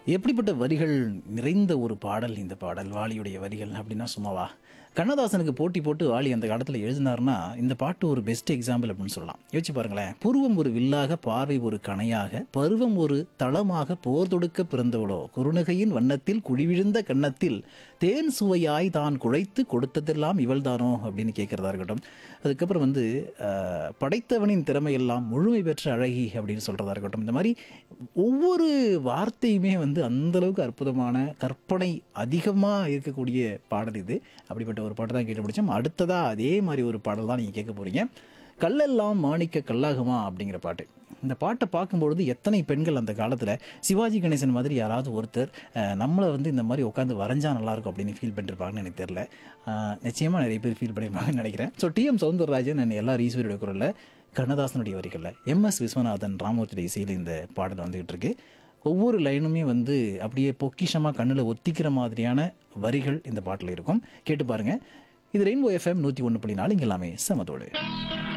எப்படிப்பட்ட வரிகள் நிறைந்த ஒரு பாடல் இந்த பாடல் வாலியுடைய வரிகள் அப்படின்னா சும்மாவா கண்ணதாசனுக்கு போட்டி போட்டு வாலி அந்த காலத்தில் எழுதினார்னா இந்த பாட்டு ஒரு பெஸ்ட் எக்ஸாம்பிள் அப்படின்னு சொல்லலாம் யோசிச்சு பாருங்களேன் புருவம் ஒரு வில்லாக பார்வை ஒரு கணையாக பருவம் ஒரு தளமாக போர் தொடுக்க பிறந்தவளோ குறுநகையின் வண்ணத்தில் குழிவிழுந்த கன்னத்தில் தேன் சுவையாய் தான் குழைத்து கொடுத்ததெல்லாம் இவள்தானோ அப்படின்னு கேட்கறதா இருக்கட்டும் அதுக்கப்புறம் வந்து அஹ், படைத்தவனின் திறமையெல்லாம் முழுமை பெற்ற அழகி அப்படின்னு சொல்றதா இருக்கட்டும் இந்த மாதிரி ஒவ்வொரு வார்த்தையுமே வந்து அந்த அளவுக்கு அற்புதமான கற்பனை அதிகமாக இருக்கக்கூடிய பாடல் இது அப்படிப்பட்ட ஒரு பாட்டு தான் கேட்டு பிடிச்சோம் அடுத்ததாக அதே மாதிரி ஒரு பாடல் தான் நீங்கள் கேட்க போறீங்க கல்லெல்லாம் மாணிக்க கல்லாகுமா அப்படிங்கிற பாட்டு இந்த பாட்டை பார்க்கும்பொழுது எத்தனை பெண்கள் அந்த காலத்தில் சிவாஜி கணேசன் மாதிரி யாராவது ஒருத்தர் அஹ், நம்மளை வந்து இந்த மாதிரி உட்காந்து வரைஞ்சா நல்லாயிருக்கும் அப்படின்னு ஃபீல் பண்ணிருப்பாங்கன்னு எனக்கு தெரில நிச்சயமாக நிறைய பேர் ஃபீல் பண்ணியிருப்பாங்கன்னு நினைக்கிறேன் ஸோ டிஎம் சௌந்தரராஜன் and எல்லா ஈஸ்வரியோட குரலில் கண்ணதாசனுடைய வரிகளில் எம்எஸ் விஸ்வநாதன் ராமூர்த்தியுடைய இசையில் இந்த பாடல் வந்துகிட்டு இருக்கு ஒவ்வொரு லைனுமே வந்து அப்படியே பொக்கிஷமாக கண்ணில் ஒத்திக்கிற மாதிரியான வரிகள் இந்த பாட்டில் இருக்கும் கேட்டு பாருங்க இது ரெயின்போ எஃப்எம் நூற்றி ஒன்று புள்ளி நாலு இங்கே எல்லாமே சமத்தோடு